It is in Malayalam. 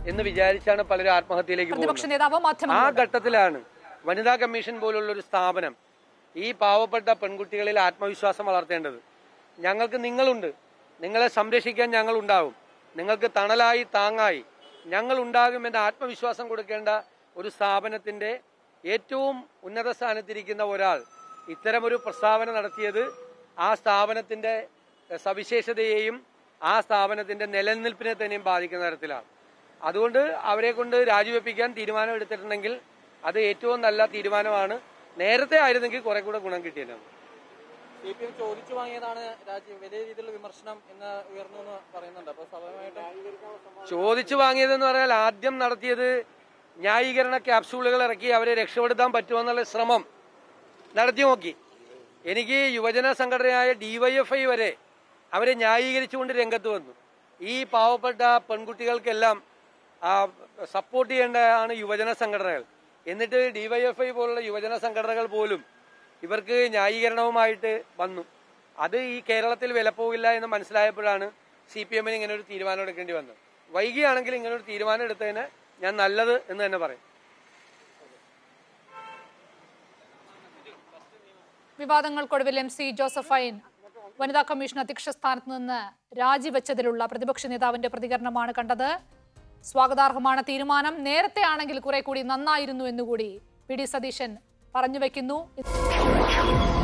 എന്ന് വിചാരിച്ചാണ് പലരും ആത്മഹത്യയിലേക്ക് പ്രതിപക്ഷ പോകുന്നത് നേതാവ് ആ മാധ്യമങ്ങളോട് ഘട്ടത്തിലാണ് വനിതാ കമ്മീഷൻ പോലുള്ള ഒരു സ്ഥാപനം ഈ പാവപ്പെട്ട പെൺകുട്ടികളിൽ ആത്മവിശ്വാസം വളർത്തേണ്ടത് ഞങ്ങൾക്ക് നിങ്ങളുണ്ട് നിങ്ങളെ സംരക്ഷിക്കാൻ ഞങ്ങൾ ഉണ്ടാവും നിങ്ങൾക്ക് തണലായി താങ്ങായി ഞങ്ങൾ ഉണ്ടാകുമെന്ന ആത്മവിശ്വാസം കൊടുക്കേണ്ട ഒരു സ്ഥാപനത്തിന്റെ ഏറ്റവും ഉന്നത സ്ഥാനത്തിരിക്കുന്ന ഒരാൾ ഇത്തരമൊരു പ്രസ്താവന നടത്തിയത് ആ സ്ഥാപനത്തിന്റെ എഹ്, സവിശേഷതയെയും ആ സ്ഥാപനത്തിന്റെ നിലനിൽപ്പിനെ തന്നെയും ബാധിക്കുന്ന തരത്തിലാണ് അതുകൊണ്ട് അവരെ കൊണ്ട് രാജിവെപ്പിക്കാൻ തീരുമാനം എടുത്തിട്ടുണ്ടെങ്കിൽ അത് ഏറ്റവും നല്ല തീരുമാനമാണ് നേരത്തെ ആയിരുന്നെങ്കിൽ കുറെ കൂടെ ഗുണം കിട്ടിയേനെ സി പി എം ചോദിച്ചു വാങ്ങിയതാണ് രാജ്യം വലിയ രീതിയിലുള്ള വിമർശനം എന്ന് ഉയർന്നു എന്ന് പറയുന്നുണ്ട് അപ്പൊ സ്വാഭാവികമായിട്ടും ചോദിച്ചു വാങ്ങിയതെന്ന് പറഞ്ഞാൽ ആദ്യം നടത്തിയത് ന്യായീകരണ ക്യാപ്സ്യൂളുകൾ ഇറക്കി അവരെ രക്ഷപ്പെടുത്താൻ പറ്റുമെന്നുള്ള ശ്രമം നടത്തി നോക്കി എനിക്ക് യുവജന സംഘടനയായ ഡിവൈഎഫ്ഐ വരെ അവരെ ന്യായീകരിച്ചുകൊണ്ട് രംഗത്ത് വന്നു ഈ പാവപ്പെട്ട പെൺകുട്ടികൾക്കെല്ലാം സപ്പോർട്ട് ചെയ്യേണ്ടതാണ് യുവജന സംഘടനകൾ എന്നിട്ട് ഡിവൈഎഫ്ഐ പോലുള്ള യുവജന സംഘടനകൾ പോലും ഇവർക്ക് ന്യായീകരണവുമായിട്ട് വന്നു അത് ഈ കേരളത്തിൽ വിലപ്പോകില്ല എന്ന് മനസ്സിലായപ്പോഴാണ് സി പി എമ്മിന് ഇങ്ങനെ ഒരു തീരുമാനം എടുക്കേണ്ടി വന്നത് വൈകിയാണെങ്കിൽ ഇങ്ങനെ ഒരു തീരുമാനം എടുത്തതിന് ഞാൻ നല്ലത് എന്ന് തന്നെ പറയും വിവാദങ്ങൾക്കൊടുവിൽ എം സി ജോസഫൈൻ വനിതാ കമ്മീഷൻ അധ്യക്ഷ സ്ഥാനത്ത് നിന്ന് രാജിവെച്ചതിലുള്ള പ്രതിപക്ഷ നേതാവിന്റെ പ്രതികരണമാണ് കണ്ടത് സ്വാഗതാർഹമാണ് തീരുമാനം നേരത്തെ ആണെങ്കിൽ കുറെ കൂടി നന്നായിരുന്നു എന്നുകൂടി പി ഡി സതീശൻ പറഞ്ഞു വെക്കുന്നു